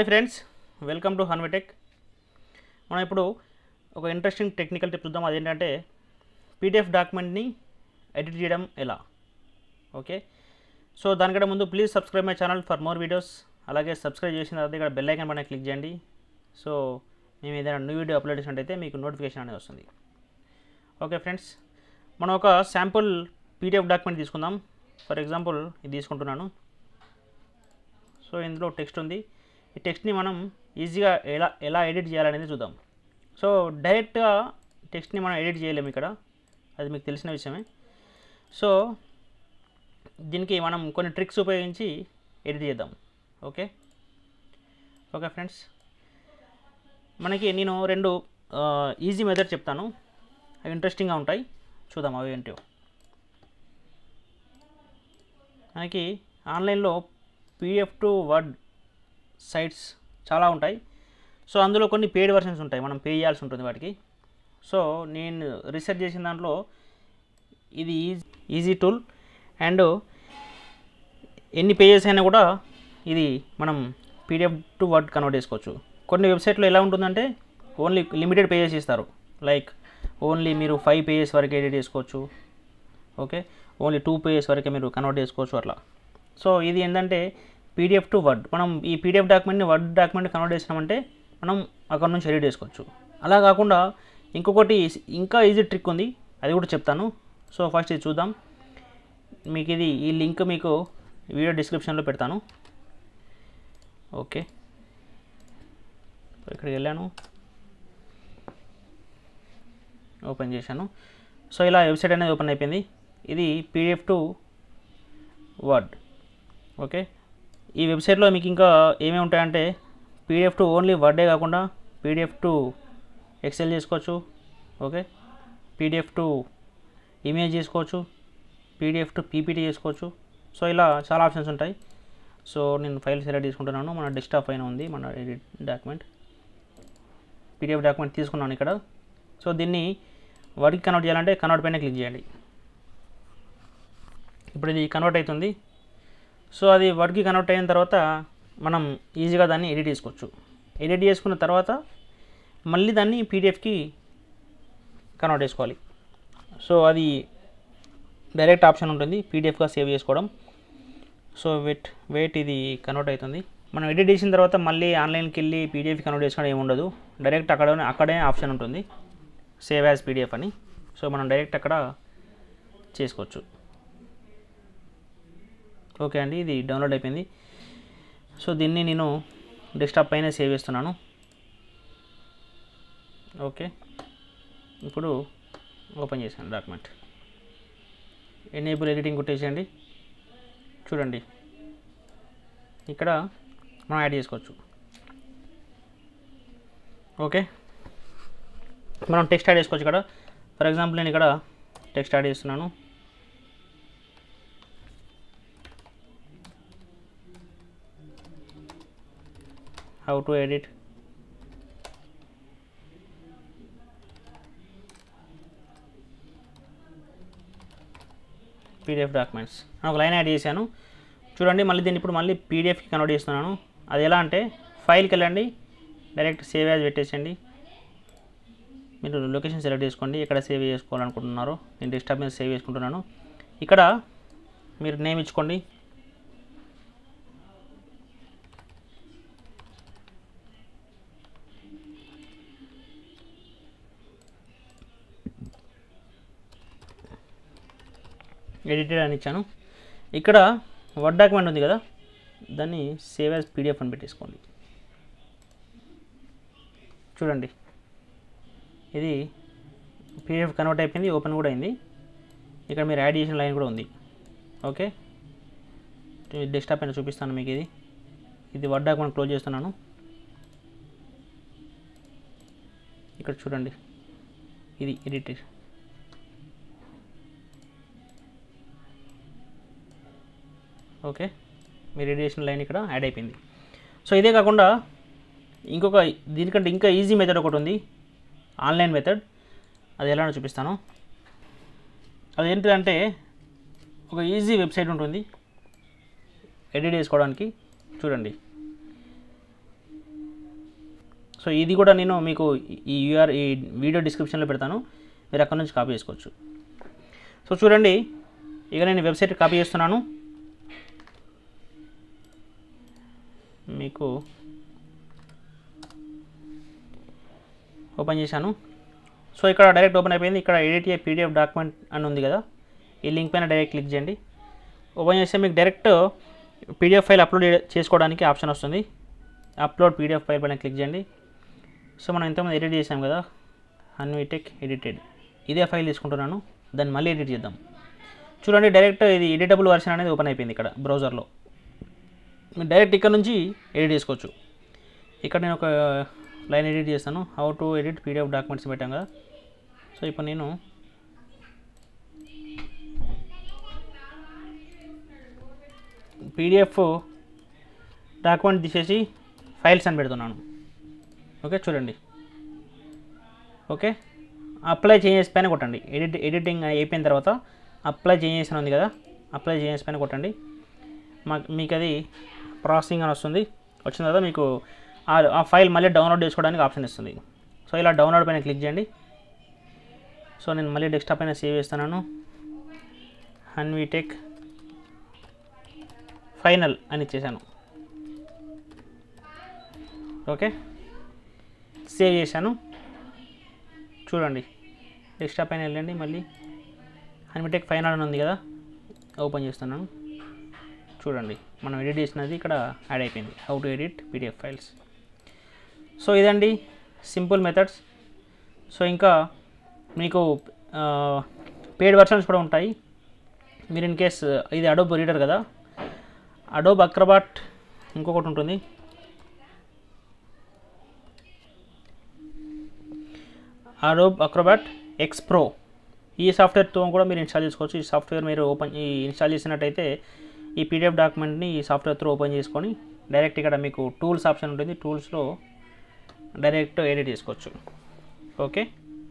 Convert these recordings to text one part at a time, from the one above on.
hi friends welcome to హన్వటెక్ మనం ఇప్పుడు ఒక ఇంట్రెస్టింగ్ టెక్నికల్ టిప్ చూద్దాం అదేంటంటే పీడిఎఫ్ డాక్యుమెంట్ని ఎడిట్ చేయడం ఎలా ఓకే సో దానికంటే ముందు please subscribe my channel for more videos అలాగే సబ్స్క్రైబ్ చేసిన తర్వాత ఇక్కడ బెల్ ఐకాన్ పైన క్లిక్ చేయండి సో మేము ఏదైనా న్యూ వీడియో అప్లోడ్ చేసినట్టయితే మీకు నోటిఫికేషన్ అనేది వస్తుంది ఓకే ఫ్రెండ్స్ మనం ఒక శాంపుల్ పీడిఎఫ్ డాక్యుమెంట్ తీసుకుందాం ఫర్ ఎగ్జాంపుల్ ఇది తీసుకుంటున్నాను సో ఇందులో టెక్స్ట్ ఉంది ఈ టెక్స్ట్ని మనం ఈజీగా ఎలా ఎలా ఎడిట్ చేయాలనేది చూద్దాం సో డైరెక్ట్గా టెక్స్ట్ని మనం ఎడిట్ చేయలేము ఇక్కడ అది మీకు తెలిసిన విషయమే సో దీనికి మనం కొన్ని ట్రిక్స్ ఉపయోగించి ఎడిట్ చేద్దాం ఓకే ఓకే ఫ్రెండ్స్ మనకి నేను రెండు ఈజీ మెథడ్ చెప్తాను అవి ఇంట్రెస్టింగ్గా ఉంటాయి చూద్దాం అవి ఏంటో మనకి ఆన్లైన్లో పీడిఎఫ్ టు వర్డ్ సైట్స్ చాలా ఉంటాయి సో అందులో కొన్ని పెయిడ్ వర్షన్స్ ఉంటాయి మనం పే చేయాల్సి ఉంటుంది వాటికి సో నేను రీసెర్చ్ చేసిన దాంట్లో ఇది ఈజీ ఈజీ టూల్ అండ్ ఎన్ని పేజెస్ అయినా కూడా ఇది మనం పీడిఎఫ్ టు వర్డ్ కన్వర్ట్ చేసుకోవచ్చు కొన్ని వెబ్సైట్లో ఎలా ఉంటుందంటే ఓన్లీ లిమిటెడ్ పేజెస్ ఇస్తారు లైక్ ఓన్లీ మీరు ఫైవ్ పేజెస్ వరకు ఎడిట్ చేసుకోవచ్చు ఓకే ఓన్లీ టూ పేజెస్ వరకే మీరు కన్వర్ట్ చేసుకోవచ్చు అట్లా సో ఇది ఏంటంటే పీడిఎఫ్ టు వర్డ్ మనం ఈ పీడిఎఫ్ డాక్యుమెంట్ని వర్డ్ డాక్యుమెంట్ కన్వర్ట్ చేసినామంటే మనం అక్కడ నుంచి ఎడిట్ చేసుకోవచ్చు అలా కాకుండా ఇంకొకటి ఇంకా ఈజీ ట్రిక్ ఉంది అది కూడా చెప్తాను సో ఫస్ట్ ఇది చూద్దాం మీకు ఇది ఈ లింక్ మీకు వీడియో డిస్క్రిప్షన్లో పెడతాను ఓకే ఇక్కడికి వెళ్ళాను ఓపెన్ చేశాను సో ఇలా వెబ్సైట్ అనేది ఓపెన్ అయిపోయింది ఇది పీడిఎఫ్ టు వర్డ్ ఓకే ఈ వెబ్సైట్లో మీకు ఇంకా ఏమేమి ఉంటాయంటే పీడిఎఫ్ టు ఓన్లీ వర్డే కాకుండా పీడిఎఫ్ టు ఎక్సెల్ చేసుకోవచ్చు ఓకే పీడిఎఫ్ టు ఇమేజ్ చేసుకోవచ్చు పీడిఎఫ్ టు పీపీటీ చేసుకోవచ్చు సో ఇలా చాలా ఆప్షన్స్ ఉంటాయి సో నేను ఫైల్ సెలెక్ట్ తీసుకుంటున్నాను మన డెస్క్టాప్ పైన ఉంది మన ఎడిట్ డాక్యుమెంట్ పీడిఎఫ్ డాక్యుమెంట్ తీసుకున్నాను ఇక్కడ సో దీన్ని వర్డ్కి కన్వర్ట్ చేయాలంటే కన్వర్ట్ పైన క్లిక్ చేయండి ఇప్పుడు ఇది కన్వర్ట్ అవుతుంది సో అది వర్డ్కి కన్వర్ట్ అయిన తర్వాత మనం ఈజీగా దాన్ని ఎడిట్ చేసుకోవచ్చు ఎడిట్ చేసుకున్న తర్వాత మళ్ళీ దాన్ని పీడిఎఫ్కి కన్వర్ట్ చేసుకోవాలి సో అది డైరెక్ట్ ఆప్షన్ ఉంటుంది పీడిఎఫ్గా సేవ్ చేసుకోవడం సో వెట్ వెయిట్ ఇది కన్వర్ట్ అవుతుంది మనం ఎడిట్ చేసిన తర్వాత మళ్ళీ ఆన్లైన్కి వెళ్ళి పీడిఎఫ్ కన్వర్ట్ చేసుకోవడం ఏమి ఉండదు డైరెక్ట్ అక్కడ అక్కడే ఆప్షన్ ఉంటుంది సేవ్ యాజ్ పీడిఎఫ్ అని సో మనం డైరెక్ట్ అక్కడ చేసుకోవచ్చు ఓకే అండి ఇది డౌన్లోడ్ అయిపోయింది సో దీన్ని నేను డెస్క్టాప్ పైన సేవ్ చేస్తున్నాను ఓకే ఇప్పుడు ఓపెన్ చేశాను డాక్యుమెంట్ ఎనేబుల్ ఎడిటింగ్ కొట్టేసేయండి చూడండి ఇక్కడ మనం యాడ్ చేసుకోవచ్చు ఓకే మనం టెక్స్ట్ యాడ్ చేసుకోవచ్చు ఇక్కడ ఫర్ ఎగ్జాంపుల్ నేను ఇక్కడ టెక్స్ట్ యాడ్ చేస్తున్నాను how to edit PDF documents ఒక లైన్ యాడ్ చేశాను చూడండి మళ్ళీ దీన్ని ఇప్పుడు మళ్ళీ పీడిఎఫ్కి కన్వర్ట్ చేస్తున్నాను అది ఎలా అంటే ఫైల్కి వెళ్ళండి డైరెక్ట్ సేవ్ యాజ్ పెట్టేసండి మీరు లొకేషన్ సెలెక్ట్ చేసుకోండి ఎక్కడ సేవ్ చేసుకోవాలనుకుంటున్నారో నేను డెస్క్టాప్ మీద సేవ్ చేసుకుంటున్నాను ఇక్కడ మీరు నేమ్ ఇచ్చుకోండి ఎడిటెడ్ అని ఇచ్చాను ఇక్కడ వర్డ్ డాక్యుమెంట్ ఉంది కదా దాన్ని సేవ్ యాజ్ పీడిఎఫ్ అని పెట్టేసుకోండి చూడండి ఇది పీడిఎఫ్ కన్వర్ట్ అయిపోయింది ఓపెన్ కూడా అయింది ఇక్కడ మీరు యాడ్ చేసిన లైన్ కూడా ఉంది ఓకే డెస్క్టాప్ పైన చూపిస్తాను మీకు ఇది ఇది వర్డ్ డాక్యుమెంట్ క్లోజ్ చేస్తున్నాను ఇక్కడ చూడండి ఇది ఎడిటెడ్ ఓకే మీరు రెడీ చేసిన లైన్ ఇక్కడ యాడ్ అయిపోయింది సో ఇదే కాకుండా ఇంకొక దీనికంటే ఇంకా ఈజీ మెథడ్ ఒకటి ఉంది ఆన్లైన్ మెథడ్ అది ఎలానో చూపిస్తాను అదేంటిదంటే ఒక ఈజీ వెబ్సైట్ ఉంటుంది ఎడిట్ చేసుకోవడానికి చూడండి సో ఇది కూడా నేను మీకు ఈ యూఆర్ ఈ వీడియో డిస్క్రిప్షన్లో పెడతాను మీరు అక్కడ నుంచి కాపీ చేసుకోవచ్చు సో చూడండి ఇక నేను వెబ్సైట్ కాపీ చేస్తున్నాను మీకు ఓపెన్ చేశాను సో ఇక్కడ డైరెక్ట్ ఓపెన్ అయిపోయింది ఇక్కడ ఎడిట్ ఏ పీడిఎఫ్ డాక్యుమెంట్ అని ఉంది కదా ఈ లింక్ పైన డైరెక్ట్ క్లిక్ చేయండి ఓపెన్ చేస్తే మీకు డైరెక్ట్ పీడిఎఫ్ ఫైల్ అప్లోడ్ చేసుకోవడానికి ఆప్షన్ వస్తుంది అప్లోడ్ పీడిఎఫ్ ఫైల్ పైన క్లిక్ చేయండి సో మనం ఇంతకుముందు ఎడిట్ చేసాం కదా అన్విటెక్ ఎడిటెడ్ ఇదే ఫైల్ తీసుకుంటున్నాను దాన్ని మళ్ళీ ఎడిట్ చేద్దాం చూడండి డైరెక్ట్ ఇది ఎడిటబుల్ వర్షన్ అనేది ఓపెన్ అయిపోయింది ఇక్కడ బ్రౌజర్లో మీరు డైరెక్ట్ ఇక్కడ నుంచి ఎడిట్ చేసుకోవచ్చు ఇక్కడ నేను ఒక లైన్ ఎడిట్ చేస్తాను how to edit PDF documents పెట్టాం కదా సో ఇప్పుడు నేను పీడిఎఫ్ డాక్యుమెంట్ తీసేసి ఫైల్స్ అని పెడుతున్నాను ఓకే చూడండి ఓకే అప్లై చేంజెస్ పైన కొట్టండి ఎడిట్ ఎడిటింగ్ అయిపోయిన తర్వాత అప్లై చేంజెస్ అని ఉంది కదా అప్లై చేంజెస్ పైన కొట్టండి మా మీకు అది ప్రాసెసింగ్ అని వస్తుంది వచ్చిన తర్వాత మీకు ఆ- ఆ ఫైల్ మళ్ళీ డౌన్లోడ్ చేసుకోవడానికి ఆప్షన్ ఇస్తుంది సో ఇలా డౌన్లోడ్ పైన క్లిక్ చేయండి సో నేను మళ్ళీ డెస్క్టాప్ పైన సేవ్ చేస్తున్నాను హన్వీటెక్ ఫైనల్ అని ఇచ్చేసాను ఓకే సేవ్ చేశాను చూడండి డెస్క్టాప్ పైన వెళ్ళండి మళ్ళీ హన్వీటెక్ ఫైనల్ అని ఉంది కదా ఓపెన్ చేస్తున్నాను చూడండి మనం ఎడిట్ చేసినది ఇక్కడ యాడ్ అయిపోయింది how to edit PDF files so ఇదండి సింపుల్ మెథడ్స్ సో ఇంకా మీకు పేడ్ వర్షన్స్ కూడా ఉంటాయి మీరు ఇన్ కేస్ ఇది అడోబ్ రీడర్ కదా అడోబ్ అక్రబాట్ ఇంకొకటి ఉంటుంది అడోబ్ అక్రోబాట్ ఎక్స్ ప్రో ఈ సాఫ్ట్వేర్తో కూడా మీరు ఇన్స్టాల్ చేసుకోవచ్చు ఈ సాఫ్ట్వేర్ మీరు ఓపెన్ ఈ ఇన్స్టాల్ చేసినట్టయితే ఈ పీడిఎఫ్ డాక్యుమెంట్ని ఈ సాఫ్ట్వేర్ త్రూ ఓపెన్ చేసుకొని డైరెక్ట్ ఇక్కడ మీకు టూల్స్ ఆప్షన్ ఉంటుంది టూల్స్లో డైరెక్ట్ ఎడిట్ చేసుకోవచ్చు ఓకే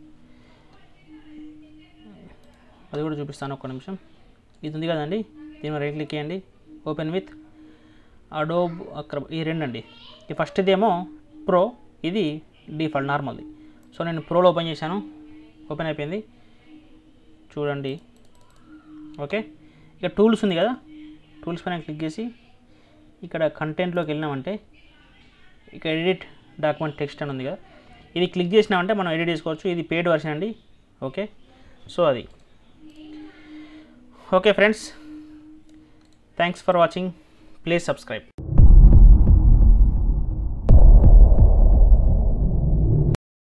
అది కూడా చూపిస్తాను ఒక్క నిమిషం ఇది ఉంది కదండి దీని మీద రైట్ క్లిక్ చేయండి ఓపెన్ విత్ అడోబ్ అక్ర ఈ రెండు అండి ఈ ఫస్ట్ ఇదేమో ప్రో ఇది డిఫాల్ట్ నార్మల్ది సో నేను ప్రోలో ఓపెన్ చేశాను ఓపెన్ అయిపోయింది చూడండి ఓకే ఇక టూల్స్ ఉంది కదా టూల్స్ పైన క్లిక్ చేసి ఇక్కడ కంటెంట్లోకి వెళ్ళినామంటే ఇక ఎడిట్ డాక్యుమెంట్ టెక్స్ట్ అని ఉంది కదా ఇది క్లిక్ చేసినామంటే మనం ఎడిట్ చేసుకోవచ్చు ఇది పేడ్ వర్షన్ అండి ఓకే సో అది okay friends thanks for watching please subscribe